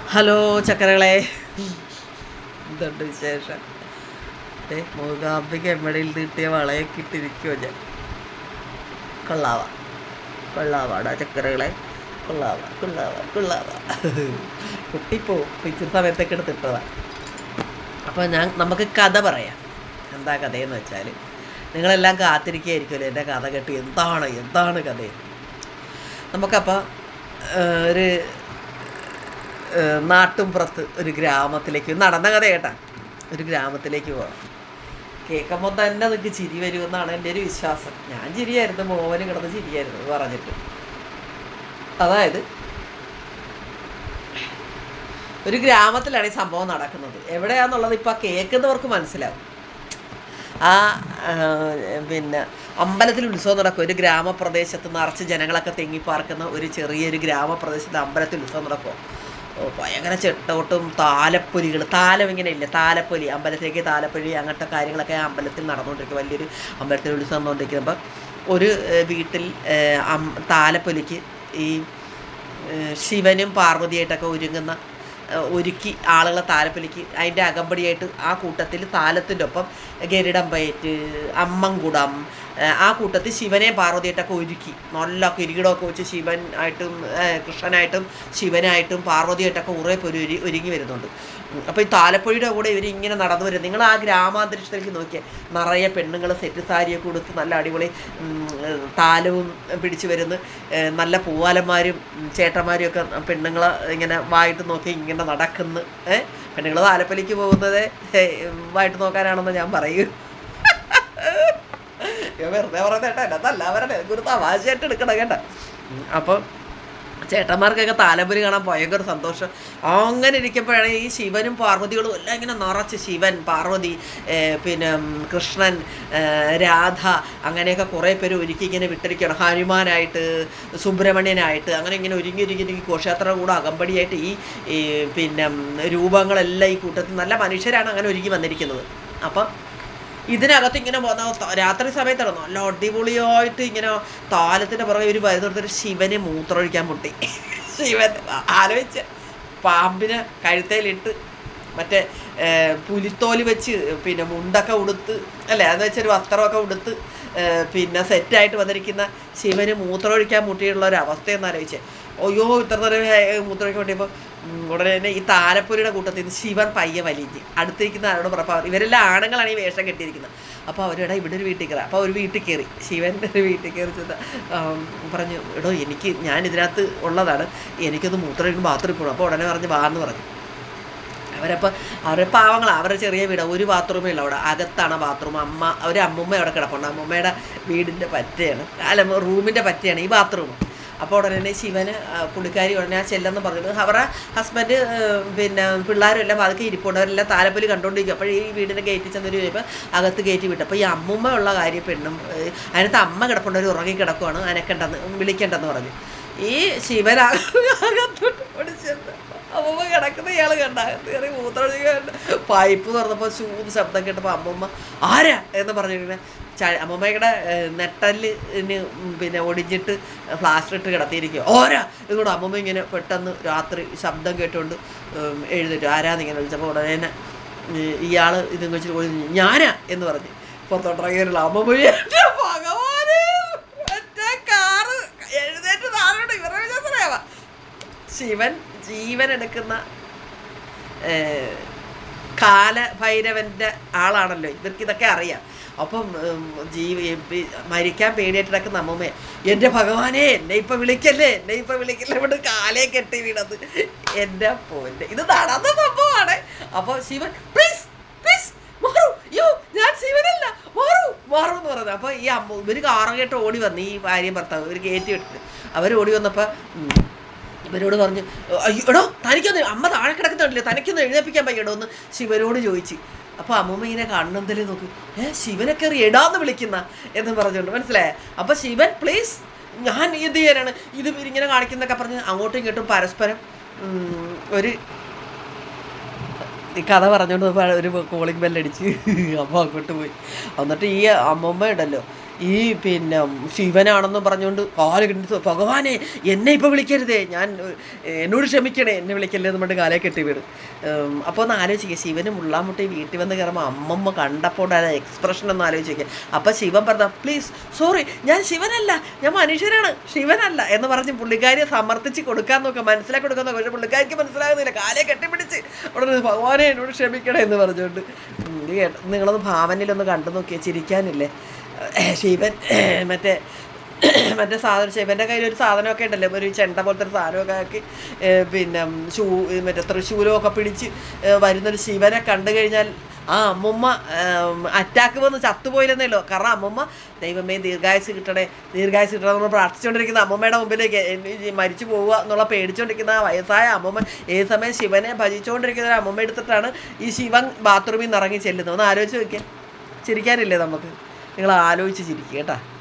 hello ചക്കരകളെ എന്തുണ്ട് വിശേഷം ഏ മൂകാംബിക എമ്മടിയിൽ കിട്ടിയ വളയൊക്കെ ഇട്ടിരിക്കുമോ ഞാൻ കൊള്ളാവ കൊള്ളാവാടാ ചക്കരകളെ കൊള്ളാവ കൊള്ളാവ കൊള്ളാവ കുട്ടിപ്പോ ഇച്ചിരി സമയത്തൊക്കെ എടുത്തിട്ടതാ അപ്പോൾ ഞാൻ നമുക്ക് കഥ പറയാം എന്താ കഥയെന്ന് വെച്ചാൽ നിങ്ങളെല്ലാം കാത്തിരിക്കുകയായിരിക്കുമല്ലോ എൻ്റെ കഥ കേട്ട് എന്താണ് എന്താണ് കഥ നമുക്കപ്പോൾ ഒരു ഏഹ്, നാട്ടുംപുറത്ത് ഒരു ഗ്രാമത്തിലേക്ക് നടന്ന കഥ കേട്ടാ ഒരു ഗ്രാമത്തിലേക്ക് പോകാം കേൾക്കുമ്പോൾ തന്നെ നിങ്ങൾക്ക് ചിരി വരുമെന്നാണ് എൻ്റെ ഒരു വിശ്വാസം ഞാൻ ചിരിയായിരുന്നു മോവന് കിടന്ന് ചിരിയായിരുന്നു ഇത് പറഞ്ഞിട്ട് അതായത് ഒരു ഗ്രാമത്തിലാണ് ഈ സംഭവം നടക്കുന്നത് എവിടെയാന്നുള്ളത് ഇപ്പോൾ കേൾക്കുന്നവർക്ക് മനസ്സിലാവും ആ ആ, പിന്നെ അമ്പലത്തിൽ ഉത്സവം നടക്കും ഒരു ഗ്രാമപ്രദേശത്ത് നിറച്ച് ജനങ്ങളൊക്കെ തെങ്ങിപ്പാർക്കുന്ന ഒരു ചെറിയൊരു ഗ്രാമപ്രദേശത്ത് അമ്പലത്തിൽ ഉത്സവം നടക്കും ഓ ഭയങ്കര ചെട്ടോട്ടും താലപ്പൊലികൾ താലം ഇങ്ങനെ ഇല്ല താലപ്പൊലി അമ്പലത്തിലേക്ക് താലപ്പൊലി അങ്ങനത്തെ കാര്യങ്ങളൊക്കെ ആ അമ്പലത്തിൽ നടന്നുകൊണ്ടിരിക്കും വലിയൊരു അമ്പലത്തിൽ ഉത്സവം നടന്നുകൊണ്ടിരിക്കുമ്പോൾ ഒരു ഏഹ്, വീട്ടിൽ ഏഹ്, അം- താലപ്പൊലിക്ക് ഈ ഏഹ്, ശിവനും പാർവതിയായിട്ടൊക്കെ ഒരുങ്ങുന്ന ഏഹ്, ഒരുക്കി ആളുകളെ താലപ്പൊലിക്ക് അതിൻ്റെ അകമ്പടിയായിട്ട് ആ കൂട്ടത്തിൽ താലത്തിൻ്റെ ഒപ്പം ഗരുഡം പയറ്റ് അമ്മൻകുടം ഏഹ്, ആ കൂട്ടത്തിൽ ശിവനെ പാർവതിയായിട്ടൊക്കെ ഒരുക്കി നല്ല കിരീടമൊക്കെ വെച്ച് ശിവൻ ആയിട്ടും ഏഹ്, കൃഷ്ണനായിട്ടും ശിവനായിട്ടും പാർവതിയായിട്ടൊക്കെ കുറേ പേര് ഒരു ഒരുങ്ങി വരുന്നുണ്ട് അപ്പോൾ ഈ താലപ്പൊലിയുടെ കൂടെ ഇവർ ഇങ്ങനെ നടന്നു വരും നിങ്ങൾ ആ ഗ്രാമാന്തരീക്ഷത്തിലേക്ക് നോക്കിയാൽ നിറയെ പെണ്ണുങ്ങൾ സെറ്റ് സാരിയൊക്കെ കൊടുത്ത് നല്ല അടിപൊളി ഉം, ഏഹ്, താലവും പിടിച്ചു വരുന്ന ഏഹ്, നല്ല പൂവാലന്മാരും ഉം, ചേട്ടന്മാരും ഒക്കെ പെണ്ണുങ്ങളെ ഇങ്ങനെ വായിട്ട് നോക്കി ഇങ്ങനെ നടക്കുന്നു ഏഹ് പെണ്ണുങ്ങൾ താലപ്പൊലിക്ക് പോകുന്നത് ഏഹ്, വായിട്ട് നോക്കാനാണെന്ന് ഞാൻ പറയൂ ഞാൻ വെറുതെ പറയുന്നത് കേട്ടോ എന്നതല്ല അവരുടെ ഒരു തമാശയായിട്ട് എടുക്കണം കേട്ടോ ഉം, അപ്പം ചേട്ടന്മാർക്കൊക്കെ താലപ്പൊലി കാണാൻ ഭയങ്കര സന്തോഷം അങ്ങനെ ഇരിക്കുമ്പോഴാണ് ഈ ശിവനും പാർവതികളും എല്ലാം ഇങ്ങനെ നിറച്ച് ശിവൻ പാർവതി ഏർ പിന്നെ ഉം, കൃഷ്ണൻ ഏർ രാധ അങ്ങനെയൊക്കെ കുറേ പേര് ഒരുക്കി ഇങ്ങനെ വിട്ടിരിക്കുകയാണ് ഹനുമാനായിട്ട് സുബ്രഹ്മണ്യനായിട്ട് അങ്ങനെ ഇങ്ങനെ ഒരുങ്ങി ഒരുങ്ങി ഒരുങ്ങി ഘോഷയാത്ര കൂടെ അകമ്പടിയായിട്ട് ഈ ഈ പിന്നെ ഉം, രൂപങ്ങളെല്ലാം ഈ കൂട്ടത്തിൽ നല്ല മനുഷ്യരാണ് അങ്ങനെ ഒരുങ്ങി വന്നിരിക്കുന്നത് അപ്പം ഇതിനകത്ത് ഇങ്ങനെ വന്ന ത- രാത്രി സമയത്താണ് നല്ല അടിപൊളിയായിട്ട് ഇങ്ങനെ താലത്തിൻ്റെ പുറകെ ഒരു വരുന്നിടത്തൊരു ശിവന് മൂത്രമൊഴിക്കാൻ മുട്ടി ശിവൻ ആ- ആലോചിച്ച് പാമ്പിനെ കഴുത്തേലിട്ട് മറ്റേ ഏർ, പുലിത്തോല് വെച്ച് പിന്നെ മുണ്ടൊക്കെ ഉടുത്ത് അല്ലേ അതെന്ന് വെച്ചൊരു വസ്ത്രമൊക്കെ ഉടുത്ത് ഏർ, പിന്നെ സെറ്റായിട്ട് വന്നിരിക്കുന്ന ശിവന് മൂത്രമൊഴിക്കാൻ മുട്ടിയുള്ള ഒരു അവസ്ഥയെന്ന് ആലോചിച്ചേ അയ്യോ ഇത്ര നേരം ഹേ- മൂത്രമൊഴിക്കാൻ മുട്ടിയപ്പോൾ ഉം, ഉടനെ തന്നെ ഈ താലപ്പൊലിയുടെ കൂട്ടത്തിൽ നിന്ന് ശിവൻ പയ്യെ വലിഞ്ഞ് അടുത്തിരിക്കുന്ന ആരോട് പറഞ്ഞപ്പോൾ ഇവരെല്ലാം ആണുങ്ങളാണ് ഈ വേഷം കെട്ടിയിരിക്കുന്നത് അപ്പോൾ അവരുടെ ഇവിടെ ഒരു വീട്ടിൽ കയറി അപ്പോൾ ഒരു വീട്ടിൽ കയറി ശിവൻ ഒരു വീട്ടിൽ കയറി ചെന്ന് ആം, പറഞ്ഞു എടോ എനിക്ക് ഞാൻ ഇതിനകത്ത് ഉള്ളതാണ് എനിക്കൊന്ന് മൂത്രം ബാത്റൂമിൽ പോകണം അപ്പോൾ ഉടനെ പറഞ്ഞ് വാ എന്ന് പറഞ്ഞു അവരപ്പോൾ അവരുടെ പാവങ്ങളാണ് അവരുടെ ചെറിയ വീട് ഒരു ബാത്റൂമേ ഉള്ളൂ അവിടെ അകത്താണ് ബാത്റൂം അമ്മ ഒരു അമ്മുമ്മ അവിടെ കിടപ്പുണ്ട് അമ്മുമ്മയുടെ വീടിൻ്റെ പറ്റയാണ് അല്ല റൂമിൻ്റെ പറ്റയാണ് ഈ ബാത്റൂം അപ്പോൾ ഉടനെ തന്നെ ശിവന് ആ, പുള്ളിക്കാരി ഉടനെ ആ ചെല്ലെന്ന് പറഞ്ഞത് അവരുടെ ഹസ്ബൻഡ് പിന്നെ പിള്ളേരും എല്ലാം അതൊക്കെ ഇരിപ്പുണ്ട് അവരെല്ലാം താലപ്പൊലി കണ്ടുകൊണ്ടിരിക്കും അപ്പോൾ ഈ വീടിൻ്റെ ഗേറ്റിൽ ചെന്നൊരു കഴിയുമ്പോൾ അകത്ത് ഗേറ്റ് വിട്ടു അപ്പോൾ ഈ അമ്മുമ്മ ഉള്ള കാര്യം പെണ്ണും ഏ, അതിനകത്ത് അമ്മ കിടപ്പുണ്ട് ഒരു ഉറങ്ങി കിടക്കുവാണ് അനക്കണ്ടെന്ന് വിളിക്കണ്ടെന്ന് പറഞ്ഞു ഈ ശിവൻ അകത്തോട്ട് ഓടിച്ചെന്ന് അമ്മമ്മ കിടക്കുന്ന ഇയാൾ കണ്ട കയറി മൂത്രമൊഴിക്കാൻ പൈപ്പ് തുറന്നപ്പോൾ ശൂന്ന് ശബ്ദം കേട്ടപ്പോൾ അമ്മമ്മ ആരാ എന്ന് പറഞ്ഞിങ്ങനെ ച അമ്മമ്മയുടെ നെട്ടലിന് പിന്നെ ഒടിഞ്ഞിട്ട് പ്ലാസ്റ്റർ ഇട്ട് കിടത്തിയിരിക്കുക ഓരാ ഇതുകൊണ്ട് അമ്മമ്മ ഇങ്ങനെ പെട്ടെന്ന് രാത്രി ശബ്ദം കേട്ടുകൊണ്ട് ഉം, എഴുന്നേറ്റു ആരാന്ന് ഇങ്ങനെ വിളിച്ചപ്പോൾ ഉടനെ തന്നെ ഇയാൾ ഇതും വെച്ചിട്ട് പോയി ഞാനാ എന്ന് പറഞ്ഞ് പുറത്തോട്ടിറങ്ങിയില്ല അമ്മമ്മ എൻ്റെ ഭഗവാനെ മറ്റേ കാറ് എഴുന്നേറ്റ് താഴോട്ട് ഇവരുടെ വിശ്വാസറിയാവാ ശിവൻ ജീവൻ എടുക്കുന്ന ഏർ, കാലഭൈരവന്റെ ആളാണല്ലോ ഇവർക്ക് ഇതൊക്കെ അറിയാം അപ്പം ഉം, ജീവ പി- മരിക്കാൻ പേടിയായിട്ട് കിടക്കുന്ന അമ്മമ്മേ എൻ്റെ ഭഗവാനെ എന്നെ ഇപ്പൊ വിളിക്കല്ലേ എന്നെ ഇപ്പൊ വിളിക്കല്ലേ ഇവിടെ കാലേ കെട്ടി വീണത് എൻ്റെ പോൻ്റെ ഇത് നടന്ന സംഭവമാണ് അപ്പോൾ ശിവൻ പ്ലീസ് പ്ലീസ് മാറൂ യോ ഞാൻ ശിവനല്ല മാറൂ മാറൂ എന്ന് പറഞ്ഞു അപ്പോൾ ഈ അമ്മ ഇവർ കാറങ്ങേട്ട് ഓടി വന്നു ഈ ഭാര്യയും ഭർത്താവ് ഇവർ കയറ്റി വിട്ടിട്ട് അവർ ഓടി വന്നപ്പോൾ ഇവരോട് പറഞ്ഞു അയ്യോ എടോ തനിക്കൊന്ന് അമ്മ താഴെ കിടക്കുന്നുണ്ടല്ലേ തനിക്കൊന്ന് എഴുന്നേപ്പിക്കാൻ പയ്യടോ എന്ന് ശിവനോട് ചോദിച്ചു അപ്പോൾ അമ്മൂമ്മ ഇങ്ങനെ കണ്ണെന്തലേ നോക്കി ഏ ശിവനെ കയറി എടാന്ന് വിളിക്കുന്ന എന്ന് പറഞ്ഞുകൊണ്ട് മനസ്സിലായേ അപ്പോൾ ശിവൻ പ്ലീസ് ഞാൻ എന്ത് ചെയ്യാനാണ് ഇത് ഇങ്ങനെ കാണിക്കുന്നൊക്കെ പറഞ്ഞ് അങ്ങോട്ടും ഇങ്ങോട്ടും പരസ്പരം ഉം, ഒരു ഈ കഥ പറഞ്ഞുകൊണ്ട് വന്നപ്പോൾ ഒരു കോളിംഗ് ബെല്ലടിച്ച് അമ്മ അങ്ങോട്ട് പോയി എന്നിട്ട് ഈ അമ്മമ്മ ഉണ്ടല്ലോ ഈ പിന്നെ ശിവനാണെന്നും പറഞ്ഞുകൊണ്ട് കാല് കിട്ടി ഭഗവാനെ എന്നെ ഇപ്പോൾ വിളിക്കരുതേ ഞാൻ ഏഹ്, എന്നോട് ക്ഷമിക്കണേ എന്നെ വിളിക്കല്ലേ എന്ന് പറഞ്ഞിട്ട് കാലേ കെട്ടി വീട് അപ്പോൾ ഒന്ന് ആലോചിക്കുക ശിവന് മുള്ളാമുട്ടി വീട്ടിൽ വന്ന് കയറുമ്പോൾ അമ്മമ്മ കണ്ടപ്പോൾ ഉണ്ടായ എക്സ്പ്രഷൻ ഒന്ന് ആലോചിക്കുക അപ്പോൾ ശിവൻ പറഞ്ഞ പ്ലീസ് സോറി ഞാൻ ശിവനല്ല ഞാൻ മനുഷ്യനാണ് ശിവനല്ല എന്ന് പറഞ്ഞ് പുള്ളിക്കാരിയെ സമർത്ഥിച്ച് കൊടുക്കാൻ നോക്കുക മനസ്സിലാക്കി കൊടുക്കാൻ നോക്കുക പക്ഷേ പുള്ളിക്കാരിക്ക് മനസ്സിലാകുന്നില്ല കാലേ കെട്ടിപ്പിടിച്ച് ഉടനെ ഭഗവാനെ എന്നോട് ക്ഷമിക്കണേ എന്ന് പറഞ്ഞുകൊണ്ട് ഉം, ഇത് കേട്ട- നിങ്ങളൊന്ന് ഭാവനയിലൊന്ന് കണ്ടു നോക്കിയേ ചിരിക്കാനില്ലേ ശിവൻ മറ്റേ മറ്റേ സാധനം ശിവൻ്റെ കയ്യിൽ ഒരു സാധനമൊക്കെ ഉണ്ടല്ലോ ഒരു ചെണ്ട പോലത്തെ ഒരു സാധനമൊക്കെ ആക്കി ഏ, പിന്നെ ഷൂ മറ്റേ തൃശ്ശൂലമൊക്കെ പിടിച്ച് ഏ, വരുന്നൊരു ശിവനെ കണ്ടു കഴിഞ്ഞാൽ ആ അമ്മുമ്മ അറ്റാക്ക് വന്ന് ചത്തുപോയില്ലെന്നല്ലോ കാരണം അമ്മുമ്മ ദൈവമേ ദീർഘായുസ് കിട്ടണേ ദീർഘായുസ് കിട്ടണം എന്ന് പ്രാർത്ഥിച്ചുകൊണ്ടിരിക്കുന്ന അമ്മമ്മയുടെ മുമ്പിലേക്ക് എന്നെ ഈ മരിച്ചു പോവുക എന്നുള്ള പേടിച്ചുകൊണ്ടിരിക്കുന്ന ആ വയസ്സായ അമ്മമ്മ ഏത് സമയം ശിവനെ ഭജിച്ചുകൊണ്ടിരിക്കുന്ന ഒരു അമ്മമ്മ എടുത്തിട്ടാണ് ഈ ശിവൻ ബാത്റൂമിൽ നിന്ന് ഇറങ്ങി ചെല്ലുന്നത് ഒന്ന് ആലോചിച്ച് നോക്കിയാൽ ചിരിക്കാനില്ലേ നമുക്ക് നിങ്ങൾ ആലോചിച്ച് ചിരിക്കുക കേട്ടോ